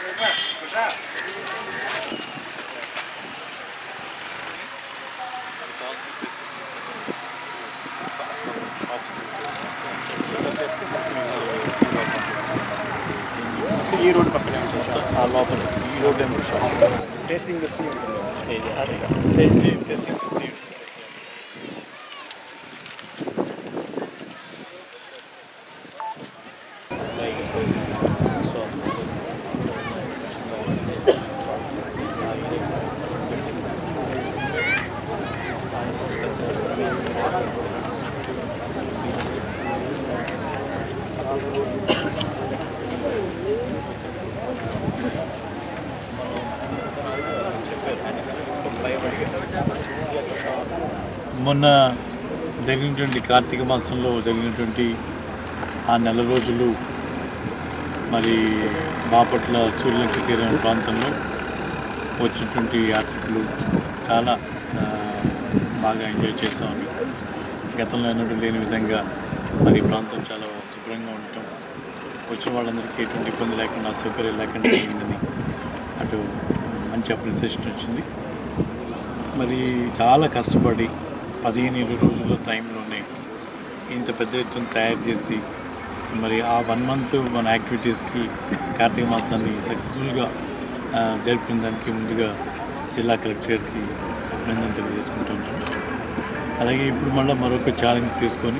ఈ రోడ్ పక్కనే ఆ లోపల ఈ రోడ్ ఏమో shops facing the sea stage అదే స్టేజ్ ఫేసింగ్ ద సీ మొన్న జరిగినటువంటి కార్తీక మాసంలో జరిగినటువంటి ఆ నెల రోజులు మరి బాపట్ల సూర్యలంక తీరం ప్రాంతంలో వచ్చినటువంటి యాత్రికులు చాలా ఆ, బాగా ఎంజాయ్ చేసామని గతంలో ఎన్నడూ లేని విధంగా మరి ఈ ప్రాంతం చాలా శుభ్రంగా ఉండటం వచ్చిన వాళ్ళందరికీ ఎటువంటి ఇబ్బంది లేకుండా అసౌకర్యం లేకుండా జరిగిందని అటు మంచి అప్రిసియేషన్ వచ్చింది మరి చాలా కష్టపడి పదిహేను ఇరవై రోజుల టైంలోనే ఇంత పెద్ద ఎత్తున తయారు చేసి మరి ఆ వన్ మంత్ మన యాక్టివిటీస్కి కార్తీక మాసాన్ని సక్సెస్ఫుల్గా ఆ, జరిపిన దానికి ముందుగా జిల్లా కలెక్టర్కి అభినందన తెలియజేసుకుంటున్నాను అలాగే ఇప్పుడు మళ్ళీ మరొక ఛాలెంజ్ తీసుకొని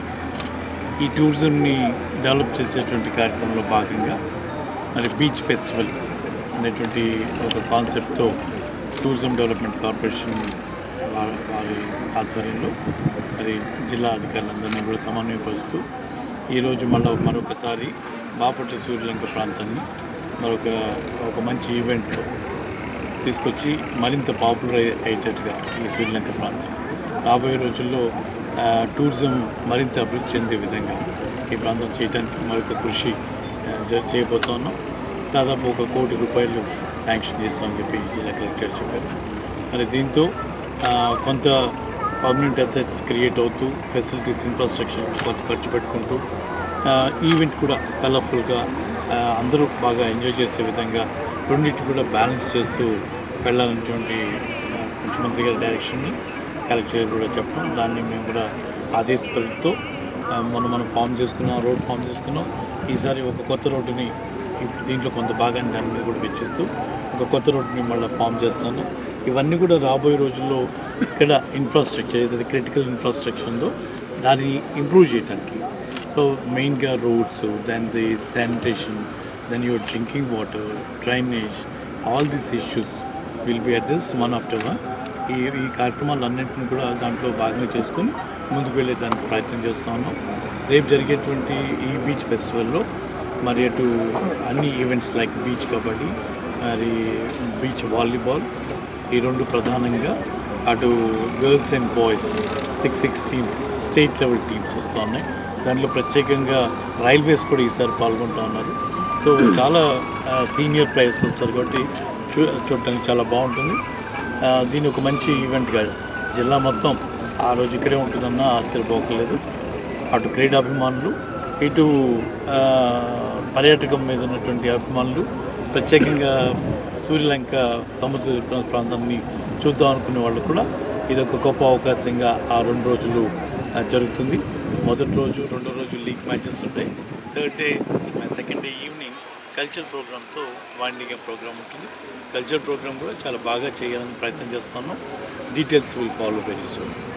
ఈ టూరిజంని డెవలప్ చేసేటువంటి కార్యక్రమంలో భాగంగా మరి బీచ్ ఫెస్టివల్ అనేటువంటి ఒక కాన్సెప్ట్తో టూరిజం డెవలప్మెంట్ కార్పొరేషన్ వారి వారి ఆధ్వర్యంలో మరి జిల్లా అధికారులందరినీ కూడా సమన్వయపరుస్తూ ఈరోజు మళ్ళీ మరొకసారి బాపట్ల సూర్యలంక ప్రాంతాన్ని మరొక ఒక మంచి ఈవెంట్ తీసుకొచ్చి మరింత పాపులర్ అయ్యే- అయ్యేటట్టుగా ఈ శ్రీలంక ప్రాంతం రాబోయే రోజుల్లో ఆ, టూరిజం మరింత అభివృద్ధి చెందే విధంగా ఈ ప్రాంతం చేయడానికి మరొక కృషి ఆ, జ- చేయబోతా ఉన్నాం దాదాపు ఒక కోటి రూపాయలు శాంక్షన్ చేస్తామని చెప్పి జిల్లా కలెక్టర్ చెప్పారు మరి దీంతో ఆ, కొంత పర్మనెంట్ అసెట్స్ క్రియేట్ అవుతూ ఫెసిలిటీస్ ఇన్ఫ్రాస్ట్రక్చర్ కొంత ఖర్చు పెట్టుకుంటూ ఆ, ఈవెంట్ కూడా కలర్ఫుల్గా ఆ, అందరూ బాగా ఎంజాయ్ చేసే విధంగా రెండింటి కూడా బ్యాలెన్స్ చేస్తూ వెళ్ళాలనేటువంటి ఆ, ముఖ్యమంత్రి గారి డైరెక్షన్ని కలెక్టర్ గారు కూడా చెప్పడం దాన్ని మేము కూడా అదే స్పిరిట్తో ఆ, మొన్న మనం ఫామ్ చేసుకున్నాం రోడ్ ఫామ్ చేసుకున్నాం ఈసారి ఒక కొత్త రోడ్డుని ఇప్పుడు దీంట్లో కొంత భాగాన్ని దాని మీద కూడా వెచ్చిస్తూ ఒక కొత్త రోడ్డుని మళ్ళీ ఫామ్ చేస్తాను ఇవన్నీ కూడా రాబోయే రోజుల్లో ఇక్కడ ఇన్ఫ్రాస్ట్రక్చర్ ఏదైతే క్రిటికల్ ఇన్ఫ్రాస్ట్రక్చర్ ఉందో దాన్ని ఇంప్రూవ్ చేయడానికి సో మెయిన్గా roads then the sanitation then your drinking water drainage all these issues will be addressed one after one ఈ ఈ కార్యక్రమాలన్నింటినీ కూడా దాంట్లో భాగంగా చేసుకొని ముందుకు వెళ్ళేదానికి ప్రయత్నం చేస్తూ ఉన్నాం రేపు జరిగేటువంటి ఈ బీచ్ ఫెస్టివల్లో మరి అటు అన్ని ఈవెంట్స్ లైక్ బీచ్ కబడ్డీ మరి బీచ్ వాలీబాల్ ఈ రెండు ప్రధానంగా అటు girls and boys six six teams state level teams వస్తూ ఉన్నాయి దాంట్లో ప్రత్యేకంగా రైల్వేస్ కూడా ఈసారి పాల్గొంటూ ఉన్నారు సో చాలా సీనియర్ ప్లేయర్స్ వస్తారు కాబట్టి చూ చూడటానికి చాలా బాగుంటుంది ఆ, దీని ఒక మంచి ఈవెంట్గా జిల్లా మొత్తం ఆ రోజు ఇక్కడే ఉంటుందన్న ఆశ్చర్యపోకలేదు అటు క్రీడాభిమానులు ఇటు ఆ, పర్యాటకం మీద ఉన్నటువంటి అభిమానులు ప్రత్యేకంగా సూర్యలంక సముద్ర ప్రా- ప్రాంతాన్ని చూద్దాం అనుకునే వాళ్ళు కూడా ఇది ఒక గొప్ప అవకాశంగా ఆ రెండు రోజులు ఆ, జరుగుతుంది మొదటి రోజు రెండో రోజు లీగ్ మ్యాచెస్ ఉంటాయి third day second day evening culture ప్రోగ్రామ్తో వాండింగ్ ప్రోగ్రామ్ ఉంటుంది కల్చర్ ప్రోగ్రామ్ కూడా చాలా బాగా చేయాలని ప్రయత్నం చేస్తున్నాం details will follow very soon